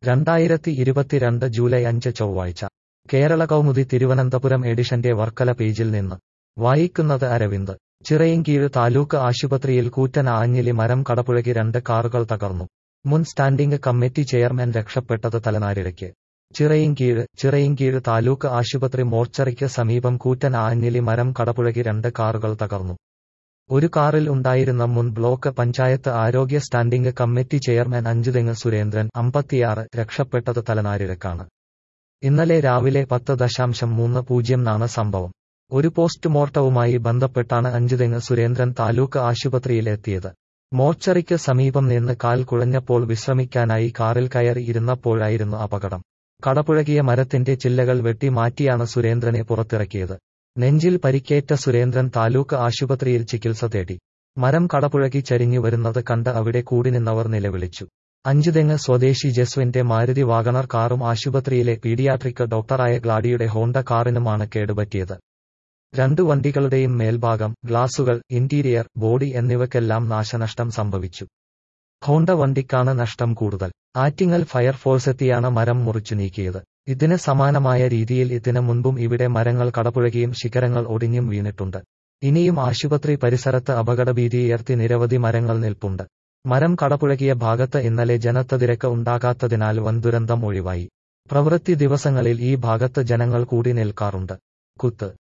രണ്ടായിരത്തി ഇരുപത്തിരണ്ട് ജൂലൈ അഞ്ച് ചൊവ്വാഴ്ച കേരള കൗമുദി തിരുവനന്തപുരം എഡിഷന്റെ വർക്കല പേജിൽ നിന്ന് വായിക്കുന്നത് അരവിന്ദ് ചിറയിൻകീഴ് താലൂക്ക് ആശുപത്രിയിൽ കൂറ്റൻ ആഞ്ഞിലി മരം കടപുഴകി രണ്ട് കാറുകൾ തകർന്നു മുൻ സ്റ്റാൻഡിംഗ് കമ്മിറ്റി ചെയർമാൻ രക്ഷപ്പെട്ടത് തലനാരിഴയ്ക്ക് ചിറയിൻകീഴ് ചിറയിൻകീഴ് താലൂക്ക് ആശുപത്രി മോർച്ചറിക്ക് സമീപം കൂറ്റൻ ആഞ്ഞിലി മരം കടപുഴകി രണ്ട് കാറുകൾ തകർന്നു ഒരു കാറിൽ ഉണ്ടായിരുന്ന മുൻ ബ്ലോക്ക് പഞ്ചായത്ത് ആരോഗ്യ standing committee chairman Anchuthengu Surendran അമ്പത്തിയാറ് രക്ഷപ്പെട്ടത് തലനാരിഴക്കാണ് ഇന്നലെ രാവിലെ പത്ത് ദശാംശം മൂന്ന് പൂജ്യം നാണ് സംഭവം ഒരു പോസ്റ്റ്മോർട്ടവുമായി ബന്ധപ്പെട്ടാണ് അഞ്ചുതെങ്ങ് സുരേന്ദ്രൻ താലൂക്ക് ആശുപത്രിയിൽ എത്തിയത് മോർച്ചറിക്ക് സമീപം നിന്ന് കാൽ കുഴഞ്ഞപ്പോൾ വിശ്രമിക്കാനായി കാറിൽ കയറി ഇരുന്നപ്പോഴായിരുന്നു അപകടം കടപുഴകിയ മരത്തിന്റെ ചില്ലകൾ വെട്ടി മാറ്റിയാണ് സുരേന്ദ്രനെ പുറത്തിറക്കിയത് നെഞ്ചിൽ പരിക്കേറ്റ സുരേന്ദ്രൻ താലൂക്ക് ആശുപത്രിയിൽ ചികിത്സ തേടി മരം കടപുഴകി ചരിഞ്ഞു വരുന്നത് കണ്ട് അവിടെ കൂടി നിന്നവർ നിലവിളിച്ചു അഞ്ചുതെങ്ങ് സ്വദേശി ജസ്വിന്റെ മാരുതി വാഗണർ കാറും ആശുപത്രിയിലെ പീഡിയാട്രിക് ഡോക്ടറായ ഗ്ലാഡിയുടെ ഹോണ്ട കാറിനുമാണ് കേടുപറ്റിയത് രണ്ടു വണ്ടികളുടെയും മേൽഭാഗം ഗ്ലാസുകൾ ഇന്റീരിയർ ബോഡി എന്നിവയ്ക്കെല്ലാം നാശനഷ്ടം സംഭവിച്ചു ഹോണ്ട വണ്ടിക്കാണ് നഷ്ടം കൂടുതൽ ആറ്റിങ്ങൽ ഫയർഫോഴ്സെത്തിയാണ് മരം മുറിച്ചു നീക്കിയത് ഇതിന് സമാനമായ രീതിയിൽ ഇതിനു മുൻപും ഇവിടെ മരങ്ങൾ കടപുഴകിയും ശിഖരങ്ങൾ ഒടിഞ്ഞും വീണിട്ടുണ്ട് ഇനിയും ആശുപത്രി പരിസരത്ത് അപകടഭീതിയുയർത്തി നിരവധി മരങ്ങൾ നിൽപ്പുണ്ട് മരം കടപുഴകിയ ഭാഗത്ത് ഇന്നലെ ജനത്തതിരക്ക് ഉണ്ടാകാത്തതിനാൽ വൻ ദുരന്തം ഒഴിവായി പ്രവൃത്തി ദിവസങ്ങളിൽ ഈ ഭാഗത്ത് ജനങ്ങൾ കൂടി നിൽക്കാറുണ്ട് കുത്ത്